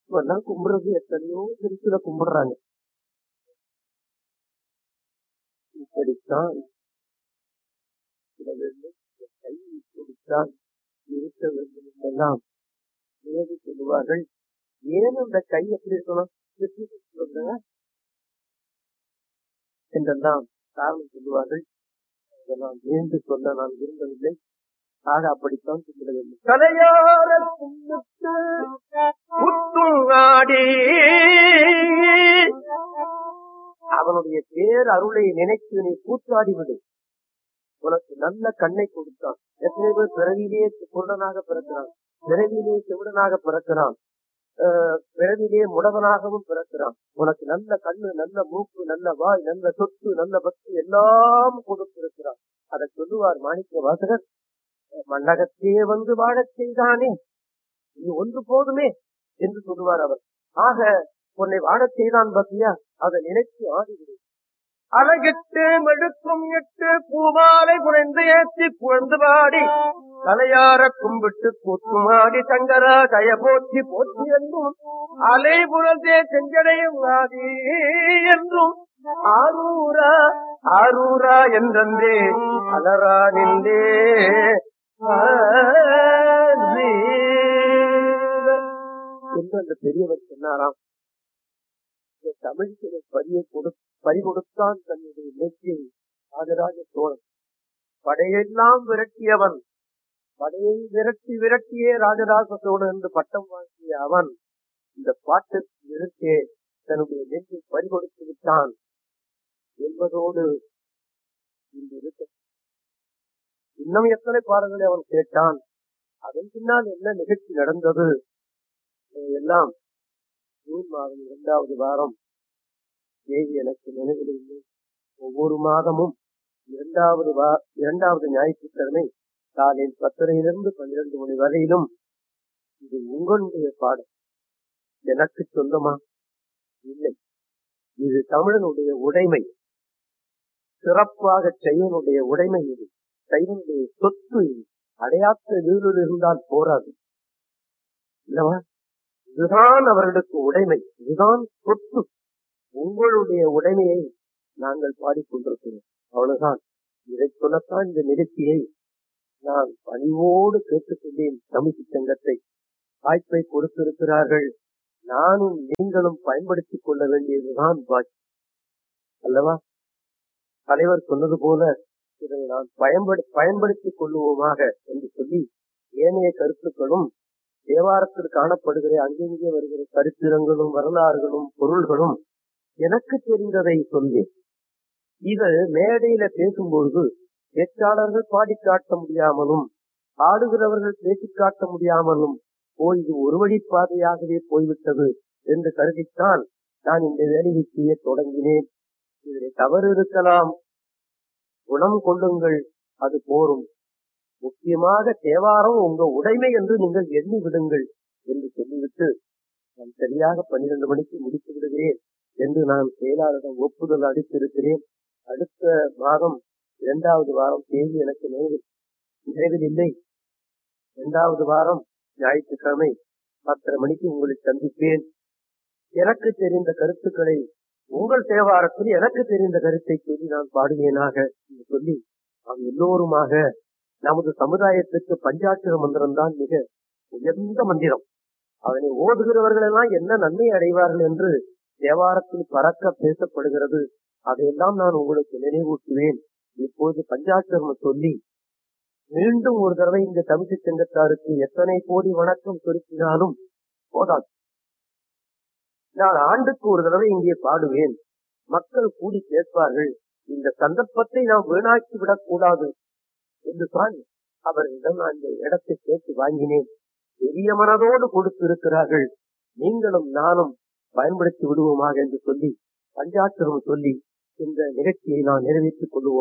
இப்பெல்லாம் கும்பிடுறது எத்தனையோ திருச்சில கும்பிடுறாங்க இப்படித்தான் வேண்டும் கை இப்படித்தான் இருக்க வேண்டும் என்றெல்லாம் ஏது சொல்லுவார்கள் ஏன் அந்த கை எப்படி இருக்கணும் சொல்லுங்க என்றெல்லாம் காரணம் சொல்லுவார்கள் அதெல்லாம் வேண்டு சொல்ல நான் விரும்பவில்லை ஆக அப்படித்தான் சொல்ல வேண்டும் கலையார புத்துங்காடி அவனுடைய பேர் அருளை நினைத்து நீ கூத்தாடி விடு உனக்கு நல்ல கண்ணை கொடுத்தான் எத்தனை பேர் பிறவிலே குருடனாக பிறக்கிறான் பிறவிலே செவிடனாக பிறக்கிறான் பிறவிலே முடவனாகவும் பிறக்கிறான் உனக்கு நல்ல கண்ணு நல்ல மூக்கு நல்ல வாய் நல்ல சொத்து நல்ல பக்தி எல்லாம் கொடுத்திருக்கிறான் அதை சொல்லுவார் மாணிக்க வாசகர் மன்னகத்தே வந்து வாழச் செய்தானே இது ஒன்று போதுமே என்று சொல்லுவார் அவர் ஆக உன்னை வாழச் செய்தான் பத்தியா அதை நினைத்து ஆடிவிடு அழகிட்டு மெழுக்கும் எட்டு பூமாலை புனைந்து ஏற்றி புகழ்ந்து பாடி தலையார கும்பிட்டு கூத்துமாடி சங்கரா கய போற்றி போற்றி என்றும் அலை புலத்தே செஞ்சடையும் ஆதி என்றும் ஆரூரா ஆரூரா என்றே அலரா நின்றே என்று அந்த பெரியவர் சொன்னாராம் தமிழ்க்கு பரியை கொடு பறி கொடுத்தான் தன்னுடைய நெற்றியை ராஜராஜ சோழன் படையெல்லாம் விரட்டியவன் படையை விரட்டி விரட்டியே ராஜராஜ சோழன் என்று பட்டம் வாங்கிய அவன் இந்த பாட்டு நிறுத்தே தன்னுடைய நெஞ்சை பறி கொடுத்து விட்டான் என்பதோடு இந்த இருக்க இன்னும் எத்தனை பாடல்களை அவன் கேட்டான் அதன் பின்னால் என்ன நிகழ்ச்சி நடந்தது எல்லாம் ஜூன் மாதம் இரண்டாவது வாரம் தேதி எனக்கு நினைவில் இல்லை ஒவ்வொரு மாதமும் இரண்டாவது வா இரண்டாவது ஞாயிற்றுக்கிழமை காலையில் பத்தரையிலிருந்து பன்னிரண்டு மணி வரையிலும் இது உங்களுடைய பாடம் எனக்கு சொந்தமா இல்லை இது தமிழனுடைய உடைமை சிறப்பாக செய்வனுடைய உடைமை இது செய்வனுடைய சொத்து இது அடையாத்த வீடு இருந்தால் போராது இல்லவா இதுதான் அவர்களுக்கு உடைமை இதுதான் சொத்து உங்களுடைய உடைமையை நாங்கள் பாடிக்கொண்டிருக்கிறோம் அவ்வளவுதான் இதை சொல்லத்தான் இந்த நிகழ்ச்சியை நான் பணிவோடு கேட்டுக்கொண்டேன் தமிழ் சங்கத்தை வாய்ப்பை கொடுத்திருக்கிறார்கள் நானும் நீங்களும் பயன்படுத்திக் கொள்ள வேண்டியதுதான் பாக்கி அல்லவா தலைவர் சொன்னது போல இதை நான் பயன்படு பயன்படுத்திக் கொள்ளுவோமாக என்று சொல்லி ஏனைய கருத்துக்களும் தேவாரத்தில் காணப்படுகிற அங்கெங்கே வருகிற சரித்திரங்களும் வரலாறுகளும் பொருள்களும் எனக்கு தெரிந்ததை சொல்வேன் இது மேடையில பேசும்பொழுது பேச்சாளர்கள் பாடி காட்ட முடியாமலும் ஆடுகிறவர்கள் பேசி காட்ட முடியாமலும் போய் இது ஒரு வழி பாதையாகவே போய்விட்டது என்று கருதித்தான் நான் இந்த வேலையை செய்ய தொடங்கினேன் இதில் தவறு இருக்கலாம் குணம் கொள்ளுங்கள் அது போரும் முக்கியமாக தேவாரம் உங்க உடைமை என்று நீங்கள் எண்ணி விடுங்கள் என்று சொல்லிவிட்டு நான் சரியாக பன்னிரண்டு மணிக்கு முடித்து விடுகிறேன் என்று நான் செயலாளரிடம் ஒப்புதல் அளித்திருக்கிறேன் அடுத்த மாதம் இரண்டாவது வாரம் தேதி எனக்கு நினைவில் நினைவில் இல்லை இரண்டாவது வாரம் ஞாயிற்றுக்கிழமை பத்தரை மணிக்கு உங்களை சந்திப்பேன் எனக்கு தெரிந்த கருத்துக்களை உங்கள் தேவாரத்தில் எனக்கு தெரிந்த கருத்தை சொல்லி நான் பாடுவேனாக என்று சொல்லி நாம் எல்லோருமாக நமது சமுதாயத்துக்கு பஞ்சாட்சர மந்திரம் தான் மிக உயர்ந்த மந்திரம் அதனை ஓதுகிறவர்கள் எல்லாம் என்ன நன்மை அடைவார்கள் என்று தேவாரத்தில் பறக்க பேசப்படுகிறது அதையெல்லாம் நான் உங்களுக்கு நினைவூட்டுவேன் இப்போது பஞ்சாட்சரம் சொல்லி மீண்டும் ஒரு தடவை இந்த தமிழ் சங்கத்தாருக்கு எத்தனை கோடி வணக்கம் செலுத்தினாலும் போதாது நான் ஆண்டுக்கு ஒரு தடவை இங்கே பாடுவேன் மக்கள் கூடி கேட்பார்கள் இந்த சந்தர்ப்பத்தை நாம் வீணாக்கி விடக் கூடாது என்று தான் அவர்களிடம் நான் இந்த இடத்தை கேட்டு வாங்கினேன் பெரிய மனதோடு கொடுத்திருக்கிறார்கள் நீங்களும் நானும் பயன்படுத்தி விடுவோமாக என்று சொல்லி பஞ்சாட்சரம் சொல்லி இந்த நிகழ்ச்சியை நான் நிறைவேற்றிக் கொள்வோம்